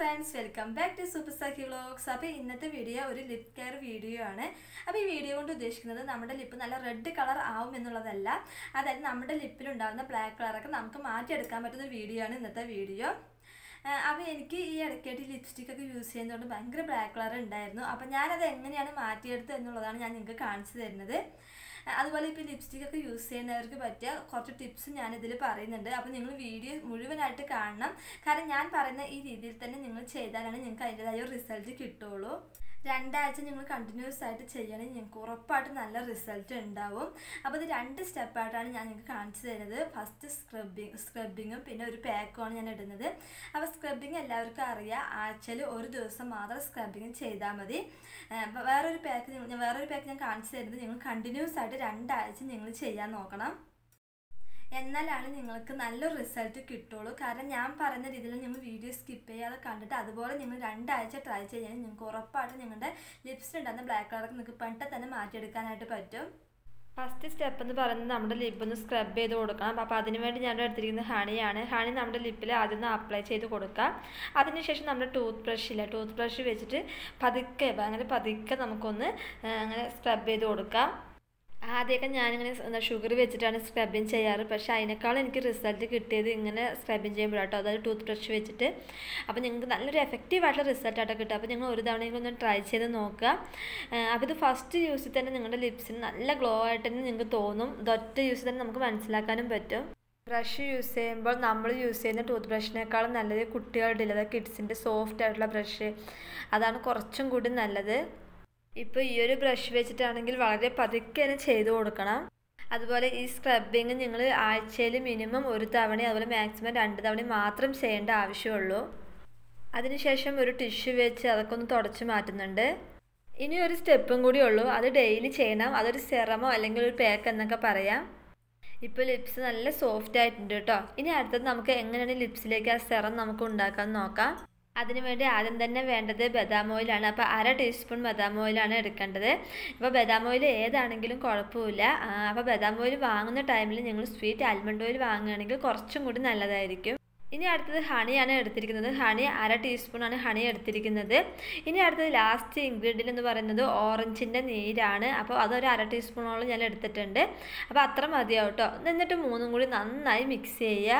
friends welcome back to super Saki vlogs അപ്പോൾ ഇന്നത്തെ video ഒരു ലിപ് കെയർ വീഡിയോ ആണ് അപ്പോൾ ഈ വീഡിയോ കൊണ്ട് ഉദ്ദേശിക്കുന്നത് നമ്മുടെ ലിപ്പ് നല്ല റെഡ് കളർ ആവും എന്നുള്ളതല്ല അതായത് നമ്മുടെ ലിപ്പിലുണ്ടാകുന്ന ബ്ലാക്ക് കളറൊക്കെ നമുക്ക് മാറ്റിയെടുക്കാൻ പറ്റുന്ന വീഡിയോ ആണ് ഇന്നത്തെ വീഡിയോ അപ്പോൾ എനിക്ക് ഈ ഇടയ്ക്കായിട്ട് ലിപ്സ്റ്റിക് ഒക്കെ യൂസ് ചെയ്യുന്നതുകൊണ്ട് ഭയങ്കര ബ്ലാക്ക് കളർ ഉണ്ടായിരുന്നു അപ്പോൾ ഞാനത് എങ്ങനെയാണ് മാറ്റിയെടുത്തത് എന്നുള്ളതാണ് ഞാൻ നിങ്ങൾക്ക് കാണിച്ചു തരുന്നത് അതുപോലെ ഇപ്പോൾ ലിപ്സ്റ്റിക് ഒക്കെ യൂസ് ചെയ്യുന്നവർക്ക് പറ്റിയ കുറച്ച് ടിപ്സ് ഞാൻ ഇതിൽ പറയുന്നുണ്ട് അപ്പോൾ നിങ്ങൾ വീഡിയോ മുഴുവനായിട്ട് കാണണം കാരണം ഞാൻ പറയുന്ന ഈ രീതിയിൽ തന്നെ നിങ്ങൾ ചെയ്താലാണ് നിങ്ങൾക്ക് അതിൻ്റെതായ റിസൾട്ട് കിട്ടുള്ളൂ രണ്ടാഴ്ച നിങ്ങൾ കണ്ടിന്യൂസ് ആയിട്ട് ചെയ്യണമെങ്കിൽ നിങ്ങൾക്ക് ഉറപ്പായിട്ട് നല്ല റിസൾട്ട് ഉണ്ടാവും അപ്പോൾ ഇത് രണ്ട് സ്റ്റെപ്പായിട്ടാണ് ഞാൻ നിങ്ങൾക്ക് കാണിച്ചു തരുന്നത് ഫസ്റ്റ് സ്ക്രബിങ് സ്ക്രബിങ്ങും പിന്നെ ഒരു പാക്കുമാണ് ഞാൻ ഇടുന്നത് അപ്പോൾ സ്ക്രബിങ് എല്ലാവർക്കും അറിയാം ആഴ്ചയിൽ ഒരു ദിവസം മാത്രം സ്ക്രബിങ് ചെയ്താൽ മതി അപ്പോൾ വേറൊരു പാക്ക് നിങ്ങൾ വേറൊരു പാക്ക് ഞാൻ കാണിച്ചു തരുന്നത് നിങ്ങൾ കണ്ടിന്യൂസ് ആയിട്ട് രണ്ടാഴ്ച നിങ്ങൾ ചെയ്യാൻ നോക്കണം എന്നാലാണ് നിങ്ങൾക്ക് നല്ലൊരു റിസൾട്ട് കിട്ടുള്ളൂ കാരണം ഞാൻ പറയുന്ന രീതിയിൽ നിങ്ങൾ വീഡിയോ സ്കിപ്പ് ചെയ്യാതെ കണ്ടിട്ട് അതുപോലെ നിങ്ങൾ രണ്ടാഴ്ച ട്രൈ ചെയ്യാൻ നിങ്ങൾക്ക് ഉറപ്പായിട്ട് നിങ്ങളുടെ ലിപ്സിലുണ്ടാകുന്ന ബ്ലാക്ക് കളറൊക്കെ നിങ്ങൾക്ക് പെട്ടെന്ന് തന്നെ മാറ്റിയെടുക്കാനായിട്ട് പറ്റും ഫസ്റ്റ് സ്റ്റെപ്പ് എന്ന് പറയുന്നത് നമ്മുടെ ലിപ്പ് ഒന്ന് സ്ക്രബ് ചെയ്ത് കൊടുക്കണം അപ്പോൾ അതിന് വേണ്ടി ഞാൻ എടുത്തിരിക്കുന്നത് ഹണിയാണ് ഹണി നമ്മുടെ ലിപ്പിൽ ആദ്യം ഒന്ന് അപ്ലൈ ചെയ്ത് കൊടുക്കുക അതിനുശേഷം നമ്മുടെ ടൂത്ത് ബ്രഷില്ല ടൂത്ത് ബ്രഷ് വെച്ചിട്ട് പതുക്കെ അങ്ങനെ പതുക്കെ നമുക്കൊന്ന് അങ്ങനെ സ്ക്രബ് ചെയ്ത് കൊടുക്കാം ആദ്യമൊക്കെ ഞാനിങ്ങനെ എന്താ ഷുഗർ വെച്ചിട്ടാണ് സ്ക്രബിങ് ചെയ്യാറ് പക്ഷേ അതിനേക്കാളും എനിക്ക് റിസൾട്ട് കിട്ടിയത് ഇങ്ങനെ സ്ക്രബിങ് ചെയ്യുമ്പോഴാട്ടോ അതായത് ടൂത്ത് ബ്രഷ് വെച്ചിട്ട് അപ്പോൾ നിങ്ങൾക്ക് നല്ലൊരു എഫക്റ്റീവ് ആയിട്ടുള്ള റിസൾട്ടായിട്ട് കിട്ടുക അപ്പോൾ നിങ്ങൾ ഒരു തവണയെങ്കിലും ഒന്ന് ട്രൈ ചെയ്ത് നോക്കുക അപ്പോൾ ഇത് ഫസ്റ്റ് യൂസിൽ തന്നെ നിങ്ങളുടെ ലിപ്സിന് നല്ല ഗ്ലോ ആയിട്ട് തന്നെ നിങ്ങൾക്ക് തോന്നും ഇതൊറ്റ യൂസിൽ തന്നെ നമുക്ക് മനസ്സിലാക്കാനും പറ്റും ബ്രഷ് യൂസ് ചെയ്യുമ്പോൾ നമ്മൾ യൂസ് ചെയ്യുന്ന ടൂത്ത് ബ്രഷിനേക്കാളും നല്ലത് കുട്ടികളുടെ അതായത് കിഡ്സിൻ്റെ സോഫ്റ്റ് ആയിട്ടുള്ള ബ്രഷ് അതാണ് കുറച്ചും കൂടി നല്ലത് ഇപ്പോൾ ഈ ഒരു ബ്രഷ് വെച്ചിട്ടാണെങ്കിൽ വളരെ പതുക്കെ തന്നെ ചെയ്തു കൊടുക്കണം അതുപോലെ ഈ സ്ക്രബിങ് നിങ്ങൾ ആഴ്ചയിൽ മിനിമം ഒരു തവണ അതുപോലെ മാക്സിമം രണ്ട് തവണ മാത്രം ചെയ്യേണ്ട ആവശ്യമുള്ളൂ അതിനുശേഷം ഒരു ടിഷ്യൂ വെച്ച് അതൊക്കെ ഒന്ന് തുടച്ച് മാറ്റുന്നുണ്ട് ഇനി ഒരു സ്റ്റെപ്പും കൂടി ഉള്ളൂ അത് ഡെയിലി ചെയ്യണം അതൊരു സെറമോ അല്ലെങ്കിൽ ഒരു പാക്ക് എന്നൊക്കെ പറയാം ഇപ്പോൾ ലിപ്സ് നല്ല സോഫ്റ്റ് ആയിട്ടുണ്ട് കേട്ടോ ഇനി അടുത്തത് നമുക്ക് എങ്ങനെയാണ് ലിപ്സിലേക്ക് ആ സെറം നമുക്ക് ഉണ്ടാക്കാൻ നോക്കാം അതിനുവേണ്ടി ആദ്യം തന്നെ വേണ്ടത് ബദാം ഓയിലാണ് അപ്പോൾ അര ടീസ്പൂൺ ബദാം ഓയിലാണ് എടുക്കേണ്ടത് ഇപ്പോൾ ബദാം ഓയിൽ ഏതാണെങ്കിലും കുഴപ്പമില്ല അപ്പോൾ ബദാം ഓയിൽ വാങ്ങുന്ന ടൈമിൽ നിങ്ങൾ സ്വീറ്റ് ആൽമണ്ട് ഓയിൽ വാങ്ങുകയാണെങ്കിൽ കുറച്ചും കൂടി നല്ലതായിരിക്കും ഇനി അടുത്തത് ഹണിയാണ് എടുത്തിരിക്കുന്നത് ഹണി അര ടീസ്പൂണാണ് ഹണി എടുത്തിരിക്കുന്നത് ഇനി അടുത്തത് ലാസ്റ്റ് ഇൻഗ്രീഡിയൻ്റ് എന്ന് പറയുന്നത് ഓറഞ്ചിൻ്റെ നീരാണ് അപ്പോൾ അതൊരു അര ടീസ്പൂണോളം ഞാൻ എടുത്തിട്ടുണ്ട് അപ്പോൾ അത്ര മതിയാവും കേട്ടോ എന്നിട്ട് മൂന്നും കൂടി നന്നായി മിക്സ് ചെയ്യുക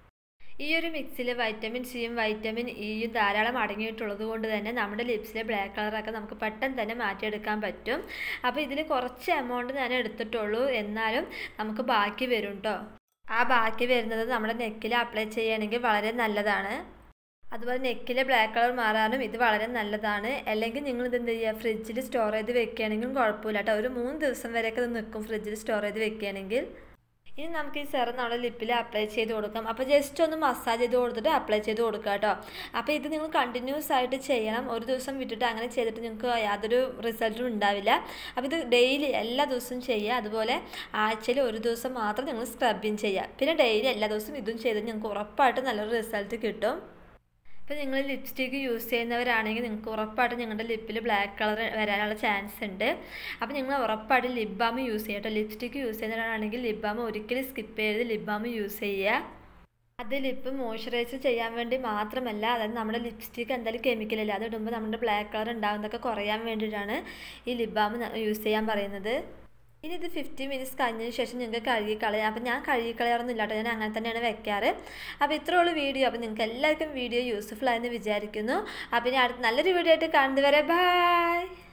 ഈ ഒരു മിക്സിൽ വൈറ്റമിൻ സിയും വൈറ്റമിൻ ഇയും ധാരാളം അടങ്ങിയിട്ടുള്ളത് കൊണ്ട് തന്നെ നമ്മുടെ ലിപ്സിലെ ബ്ലാക്ക് കളറൊക്കെ നമുക്ക് പെട്ടെന്ന് തന്നെ മാറ്റിയെടുക്കാൻ പറ്റും അപ്പോൾ ഇതിൽ കുറച്ച് എമൗണ്ട് ഞാൻ എടുത്തിട്ടുള്ളൂ എന്നാലും നമുക്ക് ബാക്കി വരും കേട്ടോ ആ ബാക്കി വരുന്നത് നമ്മുടെ നെക്കിൽ അപ്ലൈ ചെയ്യുകയാണെങ്കിൽ വളരെ നല്ലതാണ് അതുപോലെ നെക്കിലെ ബ്ലാക്ക് കളർ മാറാനും ഇത് വളരെ നല്ലതാണ് അല്ലെങ്കിൽ നിങ്ങൾ ഇത് എന്ത് ചെയ്യുക ഫ്രിഡ്ജിൽ സ്റ്റോർ ചെയ്ത് വെക്കുകയാണെങ്കിലും കുഴപ്പമില്ല കേട്ടോ ഒരു മൂന്ന് ദിവസം വരെയൊക്കെ ഇത് നിൽക്കും ഫ്രിഡ്ജിൽ സ്റ്റോർ ചെയ്ത് വെക്കുകയാണെങ്കിൽ ഇനി നമുക്ക് ഈ സെറം നമ്മുടെ ലിപ്പിൽ അപ്ലൈ ചെയ്ത് കൊടുക്കാം അപ്പോൾ ജസ്റ്റ് ഒന്ന് മസാജ് ചെയ്ത് കൊടുത്തിട്ട് അപ്ലൈ ചെയ്ത് കൊടുക്കുക കേട്ടോ അപ്പോൾ ഇത് നിങ്ങൾ കണ്ടിന്യൂസ് ആയിട്ട് ചെയ്യണം ഒരു ദിവസം വിട്ടിട്ട് അങ്ങനെ ചെയ്തിട്ട് നിങ്ങൾക്ക് യാതൊരു റിസൾട്ടും ഉണ്ടാവില്ല അപ്പോൾ ഇത് ഡെയിലി എല്ലാ ദിവസവും ചെയ്യുക അതുപോലെ ആഴ്ചയിൽ ഒരു ദിവസം മാത്രം നിങ്ങൾ സ്ക്രബിങ് ചെയ്യുക പിന്നെ ഡെയിലി എല്ലാ ദിവസവും ഇതും ചെയ്ത് നിങ്ങൾക്ക് ഉറപ്പായിട്ട് നല്ലൊരു റിസൾട്ട് കിട്ടും ഇപ്പോൾ നിങ്ങൾ ലിപ്സ്റ്റിക്ക് യൂസ് ചെയ്യുന്നവരാണെങ്കിൽ നിങ്ങൾക്ക് ഉറപ്പായിട്ട് നിങ്ങളുടെ ലിപ്പിൽ ബ്ലാക്ക് കളർ വരാനുള്ള ചാൻസ് ഉണ്ട് അപ്പോൾ നിങ്ങൾ ഉറപ്പായിട്ട് ലിപ് ബാം യൂസ് ചെയ്യുക കേട്ടോ ലിപ്സ്റ്റിക്ക് യൂസ് ചെയ്യുന്നവരാണെങ്കിൽ ലിപ് ബാം ഒരിക്കലും സ്കിപ്പ് ചെയ്ത് ലിപ് ബാം യൂസ് ചെയ്യുക അത് ലിപ്പ് മോയ്സ്ചറൈസ് ചെയ്യാൻ വേണ്ടി മാത്രമല്ല അതായത് നമ്മുടെ ലിപ്സ്റ്റിക്ക് എന്തായാലും കെമിക്കലല്ല അത് ഇടുമ്പോൾ നമ്മുടെ ബ്ലാക്ക് കളർ ഉണ്ടാകുന്നതൊക്കെ കുറയാൻ വേണ്ടിയിട്ടാണ് ഈ ലിപ് ബാം യൂസ് ചെയ്യാൻ പറയുന്നത് ഇനി ഇത് ഫിഫ്റ്റി മിനിറ്റ്സ് കഴിഞ്ഞതിന് ശേഷം നിങ്ങൾക്ക് കഴുകി കളയാം അപ്പം ഞാൻ കഴുകി കളയാറൊന്നും ഇല്ല കേട്ടോ ഞാൻ അങ്ങനെ തന്നെയാണ് വെക്കാറ് അപ്പോൾ ഇത്രയുള്ള വീഡിയോ അപ്പോൾ നിങ്ങൾക്ക് എല്ലാവർക്കും വീഡിയോ യൂസ്ഫുൾ ആയെന്ന് വിചാരിക്കുന്നു അപ്പോൾ ഇനി അടുത്ത നല്ലൊരു വീഡിയോ ആയിട്ട് കാണുന്നത് വരെ ബൈ